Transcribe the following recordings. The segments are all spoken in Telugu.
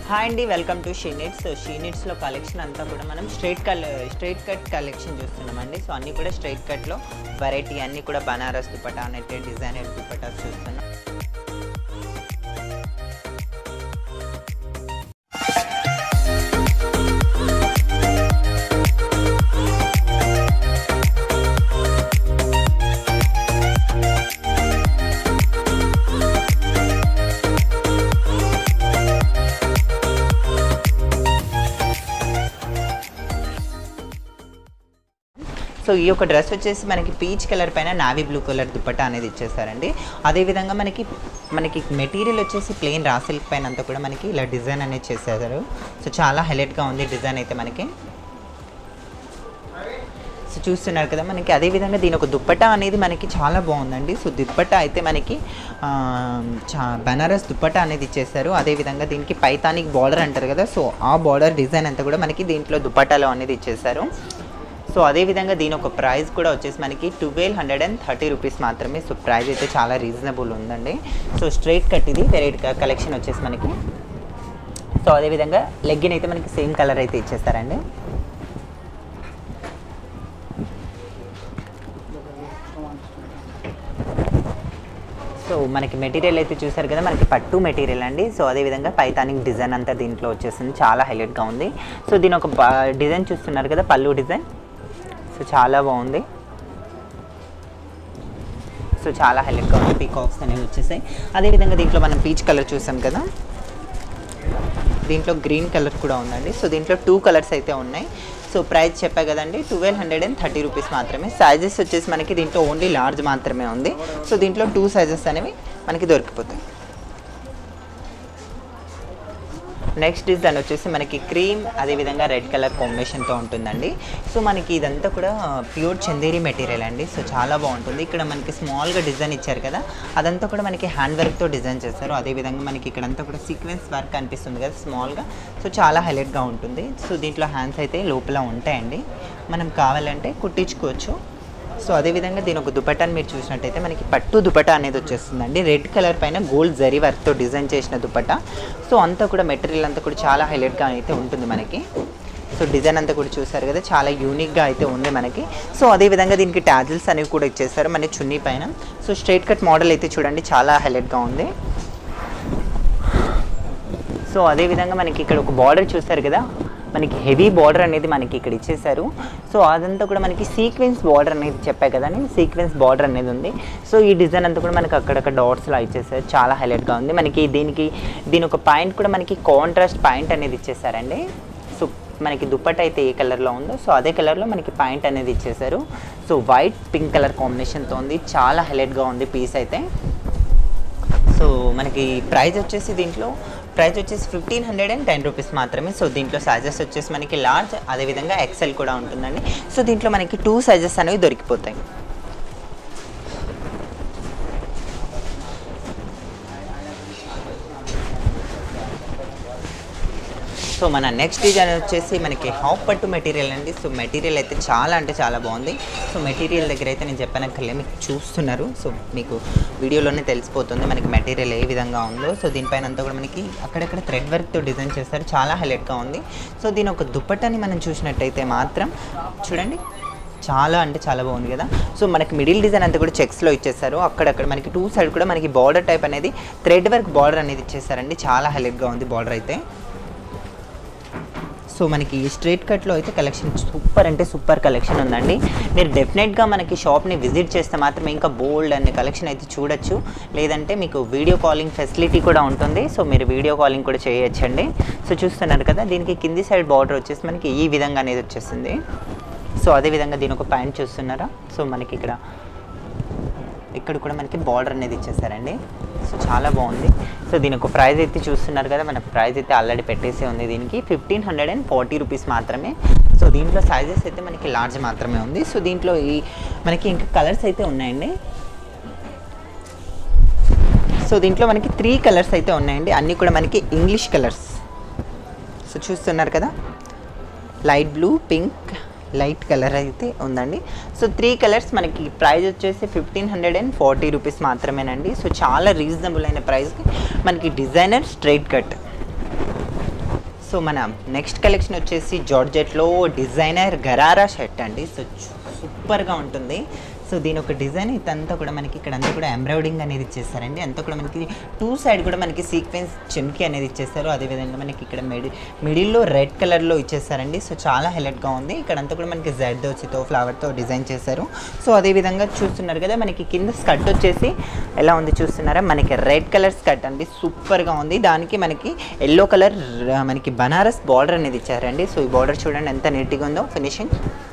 హాయ్ అండి వెల్కమ్ టు షీనిట్స్ సో షీనిట్స్లో కలెక్షన్ అంతా కూడా మనం స్ట్రైట్ కల్ స్ట్రైట్ కట్ కలెక్షన్ చూస్తున్నామండి సో అన్నీ కూడా స్ట్రైట్ కట్లో వెరైటీ అన్నీ కూడా బనారస్ దుపట్టా నెట్టెడ్ డిజైనర్ దుపట్టాస్ చూస్తున్నాం సో ఈ యొక్క డ్రెస్ వచ్చేసి మనకి పీచ్ కలర్ పైన నావీ బ్లూ కలర్ దుపట్టా అనేది ఇచ్చేసారండి అదేవిధంగా మనకి మనకి మెటీరియల్ వచ్చేసి ప్లెయిన్ రా సిల్క్ పైన అంతా కూడా మనకి ఇలా డిజైన్ అనేది చేసేసారు సో చాలా హైలైట్గా ఉంది డిజైన్ అయితే మనకి సో చూస్తున్నారు కదా మనకి అదేవిధంగా దీని ఒక దుప్పట్టా అనేది మనకి చాలా బాగుందండి సో దుప్పట్టా అయితే మనకి ఆ, చా బనారస్ దుప్పట్టా అనేది ఇచ్చేసారు అదేవిధంగా దీనికి పైతానిక్ బార్డర్ అంటారు కదా సో ఆ బార్డర్ డిజైన్ అంతా కూడా మనకి దీంట్లో దుప్పట్టాలో అనేది ఇచ్చేసారు సో అదేవిధంగా దీని ఒక ప్రైస్ కూడా వచ్చేసి మనకి twelve hundred and thirty rupees మాత్రమే సో ప్రైస్ అయితే చాలా రీజనబుల్ ఉందండి సో స్ట్రైట్ కట్ ఇది వెరైటీ కలెక్షన్ వచ్చేసి మనకి సో అదేవిధంగా లెగ్గిన్ అయితే మనకి సేమ్ కలర్ అయితే ఇచ్చేస్తారండి సో మనకి మెటీరియల్ అయితే చూసారు కదా మనకి పట్టు మెటీరియల్ అండి సో అదేవిధంగా పైతానిక్ డిజైన్ అంతా దీంట్లో వచ్చేసింది చాలా హైలైట్గా ఉంది సో దీని ఒక బా- డిజైన్ చూస్తున్నారు కదా పళ్ళు డిజైన్ సో చాలా బాగుంది సో చాలా హైలైట్గా ఉంది పీకాక్స్ అనేవి వచ్చేసాయి అదేవిధంగా దీంట్లో మనం పీచ్ కలర్ చూసాం కదా దీంట్లో గ్రీన్ కలర్ కూడా ఉందండి సో దీంట్లో టూ కలర్స్ అయితే ఉన్నాయి సో ప్రైస్ చెప్పా కదండి twelve hundred and thirty rupees మాత్రమే సైజెస్ వచ్చేసి మనకి దీంట్లో ఓన్లీ లార్జ్ మాత్రమే ఉంది సో దీంట్లో టూ సైజెస్ అనేవి మనకి దొరికిపోతాయి నెక్స్ట్ డిజైన్ వచ్చేసి మనకి క్రీమ్ అదేవిధంగా రెడ్ కలర్ కాంబినేషన్తో ఉంటుందండి సో మనకి ఇదంతా కూడా ప్యూర్ చందేరి మెటీరియల్ అండి సో చాలా బాగుంటుంది ఇక్కడ మనకి స్మాల్గా డిజైన్ ఇచ్చారు కదా అదంతా కూడా మనకి హ్యాండ్ వర్క్తో డిజైన్ చేస్తారు అదేవిధంగా మనకి ఇక్కడంతా కూడా సీక్వెన్స్ వర్క్ అనిపిస్తుంది కదా స్మాల్గా సో చాలా హైలైట్గా ఉంటుంది సో దీంట్లో హ్యాండ్స్ అయితే లోపల ఉంటాయండి మనం కావాలంటే కుట్టించుకోవచ్చు సో అదేవిధంగా దీని ఒక దుపట్టాని మీరు చూసినట్టయితే మనకి పట్టు దుపట్టా అనేది వచ్చేస్తుందండి రెడ్ కలర్ పైన గోల్డ్ జరీ వర్క్తో డిజైన్ చేసిన దుపట్టా సో అంతా కూడా మెటీరియల్ అంతా కూడా చాలా హైలైట్గా అయితే ఉంటుంది మనకి సో డిజైన్ అంతా కూడా చూసారు కదా చాలా యూనిక్గా అయితే ఉంది మనకి సో అదేవిధంగా దీనికి ట్యాజిల్స్ అనేవి కూడా ఇచ్చేస్తారు మన చున్నీ పైన సో స్ట్రైట్ కట్ మోడల్ అయితే చూడండి చాలా హైలైట్గా ఉంది సో అదేవిధంగా మనకి ఇక్కడ ఒక బార్డర్ చూస్తారు కదా మనకి హెవీ బార్డర్ అనేది మనకి ఇక్కడ ఇచ్చేసారు సో అదంతా కూడా మనకి సీక్వెన్స్ బార్డర్ అనేది చెప్పా కదండి సీక్వెన్స్ బార్డర్ అనేది ఉంది సో ఈ డిజైన్ అంతా కూడా మనకి అక్కడక్కడ డాట్స్లా ఇచ్చేసారు చాలా హైలైట్గా ఉంది మనకి దీనికి దీని ఒక పాయింట్ కూడా మనకి కాంట్రాస్ట్ పాయింట్ అనేది ఇచ్చేసారండి సో మనకి దుప్పట్ట అయితే ఏ కలర్లో ఉందో సో అదే కలర్లో మనకి పాయింట్ అనేది ఇచ్చేసారు సో వైట్ పింక్ కలర్ కాంబినేషన్తో ఉంది చాలా హైలైట్గా ఉంది పీస్ అయితే సో మనకి ప్రైస్ వచ్చేసి దీంట్లో ప్రైస్ వచ్చేసి fifteen hundred and ten rupees మాత్రమే సో దీంట్లో సైజెస్ వచ్చేసి మనకి లార్జ్ అదేవిధంగా ఎక్సెల్ కూడా ఉంటుందండి సో దీంట్లో మనకి టూ సైజెస్ అనేవి దొరికిపోతాయి సో మన నెక్స్ట్ డిజైన్ వచ్చేసి మనకి హాఫ్ పట్టు మెటీరియల్ అండి సో మెటీరియల్ అయితే చాలా అంటే చాలా బాగుంది సో మెటీరియల్ దగ్గర అయితే నేను చెప్పనక్కర్లే మీకు చూస్తున్నారు సో మీకు వీడియోలోనే తెలిసిపోతుంది మనకి మెటీరియల్ ఏ విధంగా ఉందో సో దీనిపైన అంతా కూడా మనకి అక్కడక్కడ థ్రెడ్ వర్క్తో డిజైన్ చేస్తారు చాలా హైలైట్గా ఉంది సో దీని ఒక దుప్పట్టని మనం చూసినట్టయితే మాత్రం చూడండి చాలా అంటే చాలా బాగుంది కదా సో మనకి మిడిల్ డిజైన్ అంతా కూడా చెక్స్లో ఇచ్చేసారు అక్కడక్కడ మనకి టూ సైడ్ కూడా మనకి బార్డర్ టైప్ అనేది థ్రెడ్ వర్క్ బార్డర్ అనేది ఇచ్చేసారండి చాలా హైలైట్గా ఉంది బార్డర్ అయితే సో మనకి స్ట్రైట్ కట్లో అయితే కలెక్షన్ సూపర్ అంటే సూపర్ కలెక్షన్ ఉందండి మీరు డెఫినెట్గా మనకి షాప్ని విజిట్ చేస్తే మాత్రం ఇంకా బోల్డ్ అనే కలెక్షన్ అయితే చూడొచ్చు లేదంటే మీకు వీడియో కాలింగ్ ఫెసిలిటీ కూడా ఉంటుంది సో మీరు వీడియో కాలింగ్ కూడా చేయొచ్చండి సో చూస్తున్నారు కదా దీనికి కింది సైడ్ బార్డర్ వచ్చేసి మనకి ఈ విధంగా అనేది వచ్చేసింది సో అదేవిధంగా దీని ఒక ప్యాంట్ చూస్తున్నారా సో మనకి ఇక్కడ ఇక్కడ కూడా మనకి బార్డర్ అనేది ఇచ్చేసారండి సో చాలా బాగుంది సో దీని ఒక ప్రైస్ అయితే చూస్తున్నారు కదా మన ప్రైస్ అయితే ఆల్రెడీ పెట్టేసే ఉంది దీనికి fifteen hundred and forty rupees మాత్రమే సో దీంట్లో సైజెస్ అయితే మనకి లార్జ్ మాత్రమే ఉంది సో దీంట్లో ఈ మనకి ఇంకా కలర్స్ అయితే ఉన్నాయండి సో దీంట్లో మనకి త్రీ కలర్స్ అయితే ఉన్నాయండి అన్నీ కూడా మనకి ఇంగ్లీష్ కలర్స్ సో చూస్తున్నారు కదా light blue pink light colour అయితే ఉందండి సో త్రీ కలర్స్ మనకి ప్రైస్ వచ్చేసి fifteen hundred and forty rupees మాత్రమేనండి సో చాలా రీజనబుల్ అయిన ప్రైస్కి మనకి డిజైనర్ స్ట్రైట్ కట్ సో మన నెక్స్ట్ కలెక్షన్ వచ్చేసి జార్జెట్లో డిజైనర్ గరారా షర్ట్ అండి సో సూపర్గా ఉంటుంది సో దీని ఒక డిజైన్ ఇదంతా కూడా మనకి ఇక్కడ అంతా కూడా ఎంబ్రాయిడింగ్ అనేది ఇచ్చేస్తారండి అంతా కూడా మనకి టూ సైడ్ కూడా మనకి సీక్వెన్స్ చెమ్కి అనేది ఇచ్చేస్తారు అదేవిధంగా మనకి ఇక్కడ మిడి మిడిల్లో రెడ్ కలర్లో ఇచ్చేస్తారండి సో చాలా హైలైట్గా ఉంది ఇక్కడ అంతా కూడా మనకి జెడ్ వచ్చితో ఫ్లవర్తో డిజైన్ చేశారు సో అదేవిధంగా చూస్తున్నారు కదా మనకి కింద స్కర్ట్ వచ్చేసి ఎలా ఉంది చూస్తున్నారా మనకి రెడ్ కలర్ స్కర్ట్ అండి సూపర్గా ఉంది దానికి మనకి ఎల్లో కలర్ మనకి బనారస్ బార్డర్ అనేది ఇచ్చారండి సో ఈ బార్డర్ చూడండి ఎంత నీట్గా ఉందో ఫినిషింగ్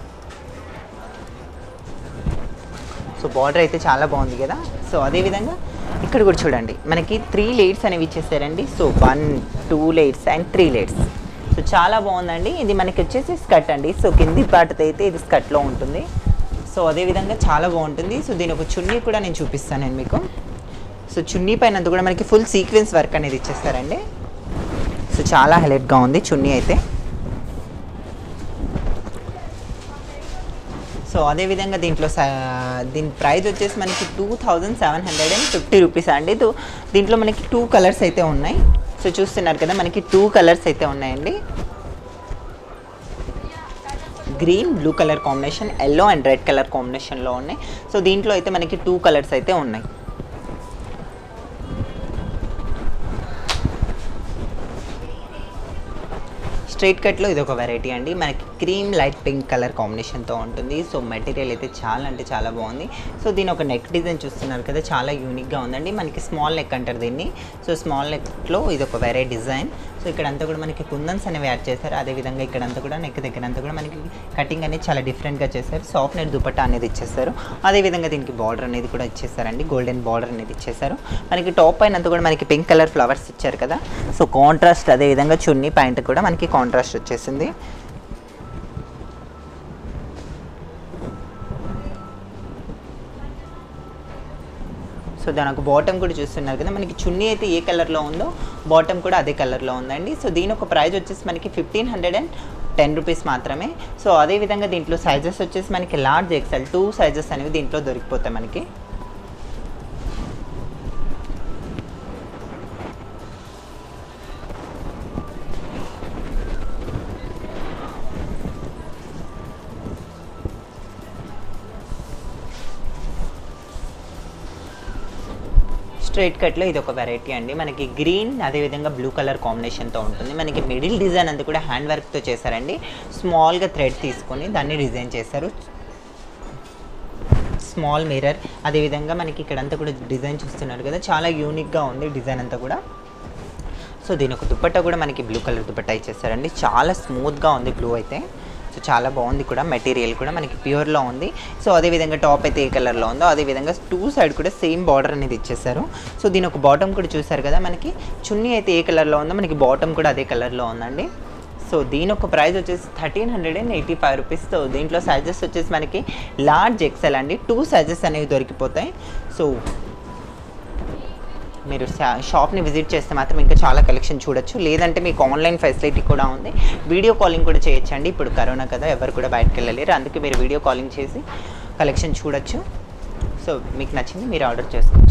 సో బార్డర్ అయితే చాలా బాగుంది కదా సో అదేవిధంగా ఇక్కడ కూడా చూడండి మనకి త్రీ లేయర్స్ అనేవి ఇచ్చేసారండి so one two layers and three layers so చాలా బాగుందండి ఇది మనకి వచ్చేసి స్కర్ట్ అండి సో కింది పాటతో అయితే ఇది స్కర్ట్లో ఉంటుంది సో అదేవిధంగా చాలా బాగుంటుంది సో దీని ఒక చున్నీ కూడా నేను చూపిస్తాను నేను మీకు సో చున్నీ పైన అంతా కూడా మనకి ఫుల్ సీక్వెన్స్ వర్క్ అనేది ఇచ్చేస్తారండి సో చాలా హైలైట్గా ఉంది చున్నీ అయితే సో అదేవిధంగా దీంట్లో స- దీని ప్రైస్ వచ్చేసి మనకి two thousand seven hundred and fifty rupees అండి దో- దీంట్లో మనకి టూ కలర్స్ అయితే ఉన్నాయి సో చూస్తున్నారు కదా మనకి టూ కలర్స్ అయితే ఉన్నాయండి green blue colour combination yellow and red colour కాంబినేషన్లో ఉన్నాయి సో దీంట్లో అయితే మనకి టూ కలర్స్ అయితే ఉన్నాయి స్ట్రైట్ కట్లో ఇది ఒక వెరైటీ అండి మనకి క్రీమ్ లైట్ పింక్ కలర్ కాంబినేషన్తో ఉంటుంది సో మెటీరియల్ అయితే చాలా అంటే చాలా బాగుంది సో దీని ఒక నెక్ డిజైన్ చూస్తున్నారు కదా చాలా యూనిక్గా ఉందండి మనకి స్మాల్ నెక్ అంటారు దీన్ని సో స్మాల్ నెక్లో ఇది ఒక వెరైటీ డిజైన్ సో ఇక్కడ అంతా కూడా మనకి కుందన్స్ అనేవి యాడ్ చేశారు అదేవిధంగా ఇక్కడ అంతా కూడా నెక్ దగ్గర అంతా కూడా మనకి కటింగ్ అనేది చాలా డిఫరెంట్గా చేశారు సాఫ్ట్ నెట్ దుపట్టా అనేది ఇచ్చేస్తారు అదేవిధంగా దీనికి బార్డర్ అనేది కూడా ఇచ్చేసారండి గోల్డెన్ బార్డర్ అనేది ఇచ్చేసారు మనకి టాప్ పైన అంతా కూడా మనకి పింక్ కలర్ ఫ్లవర్స్ ఇచ్చారు కదా సో కాంట్రాస్ట్ అదేవిధంగా చున్నీ ప్యాంట్ కూడా మనకి కాంట్రాస్ట్ వచ్చేసింది సో దానికి బాటమ్ కూడా చూస్తున్నారు కదా మనకి చున్నీ అయితే ఏ కలర్లో ఉందో బాటమ్ కూడా అదే కలర్లో ఉందండి సో దీని ఒక ప్రైస్ వచ్చేసి మనకి fifteen hundred and ten rupees మాత్రమే సో అదేవిధంగా దీంట్లో సైజెస్ వచ్చేసి మనకి లార్జ్ ఎక్సెల్ టూ సైజెస్ అనేవి దీంట్లో దొరికిపోతాయి మనకి స్ట్రైట్ కట్లో ఇది ఒక వెరైటీ అండి మనకి గ్రీన్ అదేవిధంగా బ్లూ కలర్ కాంబినేషన్తో ఉంటుంది మనకి మిడిల్ డిజైన్ అంతా కూడా హ్యాండ్ వర్క్తో చేశారండి స్మాల్గా థ్రెడ్ తీసుకొని దాన్ని డిజైన్ చేశారు స్మాల్ మిర్రర్ అదేవిధంగా మనకి ఇక్కడంతా కూడా డిజైన్ చూస్తున్నారు కదా చాలా యూనిక్గా ఉంది డిజైన్ అంతా కూడా సో దీని ఒక దుపట్టా కూడా మనకి బ్లూ కలర్ దుపట్టా ఇచ్చేసారండి చాలా స్మూత్గా ఉంది బ్లూ అయితే సో చాలా బాగుంది కూడా మెటీరియల్ కూడా మనకి ప్యూర్లో ఉంది సో అదేవిధంగా టాప్ అయితే ఏ కలర్లో ఉందో అదేవిధంగా టూ సైడ్ కూడా సేమ్ బార్డర్ అనేది ఇచ్చేసారు సో దీని ఒక బాటమ్ కూడా చూసారు కదా మనకి చున్నీ అయితే ఏ కలర్లో ఉందో మనకి బాటమ్ కూడా అదే కలర్లో ఉందండి సో దీని ఒక ప్రైస్ వచ్చేసి thirteen hundred and eighty five rupees so దీంట్లో సైజెస్ వచ్చేసి మనకి లార్జ్ ఎక్సెల్ అండి టూ సైజెస్ అనేవి దొరికిపోతాయి సో మీరు షా- షాప్ని విజిట్ చేస్తే మాత్రం ఇంకా చాలా కలెక్షన్ చూడొచ్చు లేదంటే మీకు ఆన్లైన్ ఫెసిలిటీ కూడా ఉంది వీడియో కాలింగ్ కూడా చేయొచ్చండి ఇప్పుడు కరోనా కదా ఎవరు కూడా బయటకు వెళ్ళలేరు అందుకే మీరు వీడియో కాలింగ్ చేసి కలెక్షన్ చూడొచ్చు సో మీకు నచ్చింది మీరు ఆర్డర్ చేసుకోండి